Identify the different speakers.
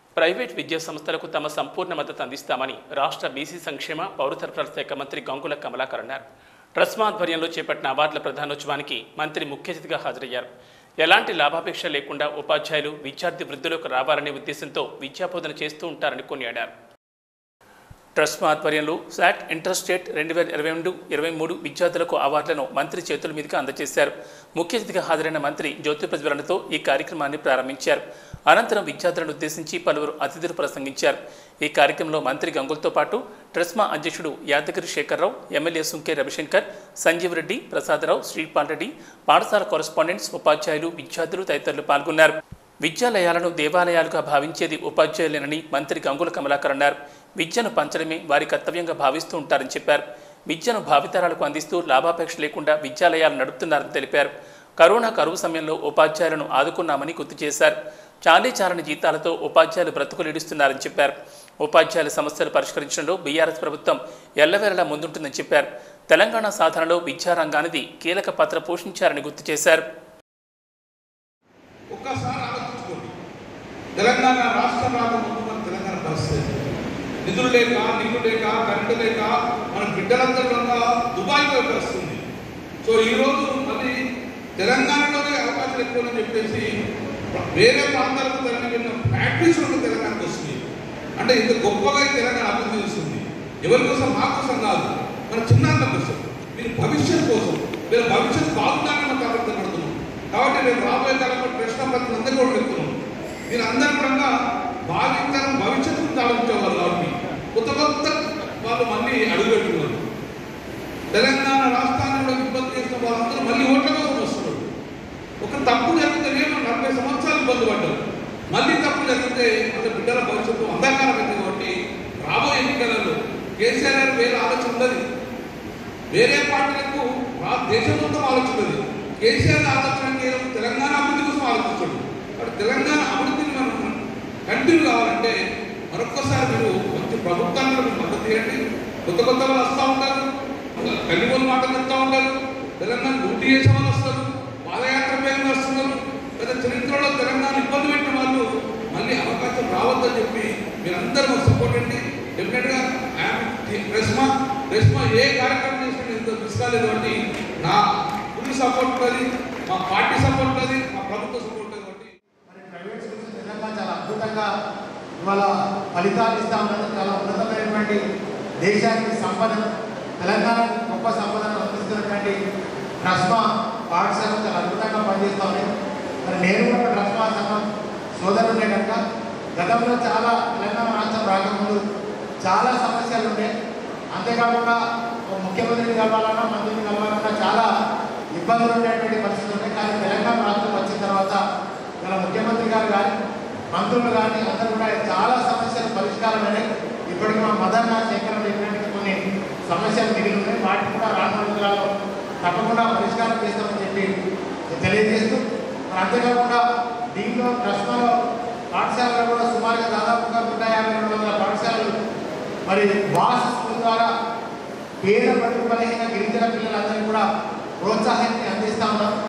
Speaker 1: private విద్యా సంస్థలకు తమ సంపూర్ణ మద్దతు అందిస్తామని రాష్ట్ర బీసీ సంక్షేమ పౌర సరఫరాల శాఖ మంత్రి గంగుల కమలాకర్ అన్నారు ట్రస్మా ఆధ్వర్యంలో చేపట్టిన అవార్డుల ప్రధానోత్సవానికి మంత్రి ముఖ్య అతిథిగా హాజరయ్యారు ఎలాంటి లాభాపేక్ష లేకుండా ఉపాధ్యాయులు విద్యార్థి వృద్ధులకు రావాలనే ఉద్దేశంతో విద్యాబోధన చేస్తూ ఉంటారని కొనియాడారు ట్రస్ట్ ఆధ్వర్యంలో శాట్ ఇంటర్ స్టేట్ రెండు వేల ఇరవై రెండు ఇరవై మూడు విద్యార్థులకు అవార్డులను మంత్రి చేతుల మీదుగా అందజేశారు ముఖ్య అతిథిగా హాజరైన మంత్రి జ్యోతి ప్రజ్వలనతో ఈ కార్యక్రమాన్ని ప్రారంభించారు అనంతరం విద్యార్థులను ఉద్దేశించి పలువురు అతిథులు ప్రసంగించారు ఈ కార్యక్రమంలో మంత్రి గంగులతో పాటు ట్రస్మా అధ్యక్షుడు యాదగిరి శేఖర్రావు ఎమ్మెల్యే సుంకే రవిశంకర్ సంజీవ్ రెడ్డి ప్రసాదరావు శ్రీపాల్ రెడ్డి పాఠశాల కొరస్పాండెంట్స్ ఉపాధ్యాయులు విద్యార్థులు తదితరులు పాల్గొన్నారు విద్యాలయాలను దేవాలయాలుగా భావించేది ఉపాధ్యాయులేనని మంత్రి గంగుల కమలాకర్ అన్నారు విద్యను పంచడమే వారి కర్తవ్యంగా భావిస్తూ ఉంటారని చెప్పారు విద్యను భావితరాలకు అందిస్తూ లాభాపేక్ష లేకుండా విద్యాలయాలు నడుపుతున్నారని తెలిపారు కరోనా కరువు సమయంలో ఉపాధ్యాయులను ఆదుకున్నామని గుర్తు చేశారు చాలీ చాలని జీతాలతో ఉపాధ్యాయులు బ్రతుకులీడుస్తున్నారని చెప్పారు ఉపాధ్యాయుల సమస్యలు పరిష్కరించడంలో బీఆర్ఎస్ ప్రభుత్వం ఎల్లవేళలా ముందుంటుందని చెప్పారు తెలంగాణ సాధనలో విద్యారంగానిది కీలక పాత్ర పోషించారని గుర్తు చేశారు
Speaker 2: ఒక్కసారి ఆలోచించుకోండి తెలంగాణ రాష్ట్రం రాకముందు మన తెలంగాణ పరిస్థితి నిధులు లేక నీళ్లు లేక కరెంటు లేక మన బిడ్డలందరూ కూడా దుబాయ్ వైపు వస్తుంది సో ఈరోజు మళ్ళీ తెలంగాణలోనే అవకాశాలు ఎక్కువని చెప్పేసి వేరే ప్రాంతాలకు తెలంగాణ వెళ్ళిన ఫ్యాక్టరీస్ కూడా తెలంగాణకు వస్తుంది అంటే ఇంత గొప్పగా ఈ తెలంగాణ అభివృద్ధి చేస్తుంది ఎవరి కోసం మా కోసం కాదు మన చిన్నారుల కోసం మీరు భవిష్యత్ కోసం మీరు భవిష్యత్ బాగుండాలని మనం కాబట్టి పడుతున్నాం కాబట్టి రేపు రాబోయే కాలంలో ప్రశ్న పత్రం అందరూ కూడా పెడుతున్నాం మీరు అందరూ కూడా భావితరం భవిష్యత్తు గురించి ఆలోచించేవాళ్ళు కాబట్టి కొత్త కొత్త వాళ్ళు మళ్ళీ అడుగుపెట్టుకున్నారు తెలంగాణ రాష్ట్రాన్ని కూడా ఇబ్బంది చేసిన వాళ్ళందరూ మళ్ళీ ఓట్ల కోసం వస్తున్నారు ఒక తప్పు జరిగితేనేమో నలభై సంవత్సరాలు ఇబ్బంది పడ్డారు మళ్ళీ తప్పు జరిగితే మన బిడ్డల భవిష్యత్తు అంధకారం ఉంది కాబట్టి రాబోయే ఎన్నికలలో కేసీఆర్ గారు వేరే ఆలోచన ఉన్నది వేరే పార్టీలకు రా దేశం మొత్తం ఆలోచన ఉంది కేసీఆర్ ఆలోచన కేవలం తెలంగాణ అభివృద్ధి కోసం ఆలోచించాడు కాబట్టి తెలంగాణ అభివృద్ధిని మనం కంటిన్యూ కావాలంటే మరొక్కసారి మీరు మంచి ప్రభుత్వాన్ని కూడా మీరు మద్దతు చేయండి కొత్త కొత్త వాళ్ళు వస్తూ ఉంటారు కన్నిగోలు మాటలు చెప్తా ఉంటారు తెలంగాణ డ్యూటీ చేసే వాళ్ళు వస్తారు పాదయాత్ర పేరు వస్తున్నారు లేదా చరిత్రలో తెలంగాణ ఇబ్బంది పెట్టిన వాళ్ళు మళ్ళీ అవకాశం రావద్దని చెప్పి మీరందరూ మాకు సపోర్ట్ అండి డెఫినెట్గా రెస్మా రెస్మా ఏ కార్యక్రమం చేసినా ఇంత మిస్ కాలేదు అంటే నా ఫుల్ సపోర్ట్ ఉంటుంది మా పార్టీ సపోర్ట్ ఉంటుంది మా ప్రభుత్వ సపోర్ట్ ఉంటుంది కాబట్టి
Speaker 3: మరి ప్రైవేట్ స్కూల్స్ నిజంగా చాలా అద్భుతంగా ఇవాళ ఫలితాలు ఇస్తా ఉన్నది చాలా ఉన్నతమైనటువంటి దేశానికి సంపదను తెలంగాణకి గొప్ప సంపదను అందిస్తున్నటువంటి ట్రస్మా పాఠశాల చాలా అద్భుతంగా పనిచేస్తూ ఉన్నాయి మరి నేను కూడా ట్రస్మా సంఘం సోదరుండే కనుక గతంలో చాలా తెలంగాణ రాష్ట్రం రాకముందు చాలా సమస్యలు ఉండే అంతేకాకుండా ఒక ముఖ్యమంత్రిని కలవాలన్నా మంత్రిని కలవాలన్నా చాలా ఇబ్బందులు ఉండేటువంటి పరిస్థితులు ఉన్నాయి కానీ తెలంగాణ రాష్ట్రం వచ్చిన తర్వాత మన ముఖ్యమంత్రి గారు కానీ మంత్రులు కానీ అందరూ కూడా చాలా సమస్యలు పరిష్కారమైనాయి ఇప్పటికి మా మదన్న శేఖరం చెప్పినట్టు కొన్ని సమస్యలు మిగిలి ఉన్నాయి వాటిని కూడా రానున్న రోజులలో తప్పకుండా పరిష్కారం చేస్తామని చెప్పి తెలియజేస్తూ మరి అంతేకాకుండా దీంట్లో ప్రశ్నలో పాఠశాలలో కూడా సుమారుగా దాదాపుగా నూట యాభై రెండు వందల పాఠశాలలు మరి వాస్ స్కూల్ ద్వారా పేద బడుగు బలహీన గిరిజన పిల్లలందరికీ కూడా ప్రోత్సాహాన్ని అందిస్తా ఉన్నాం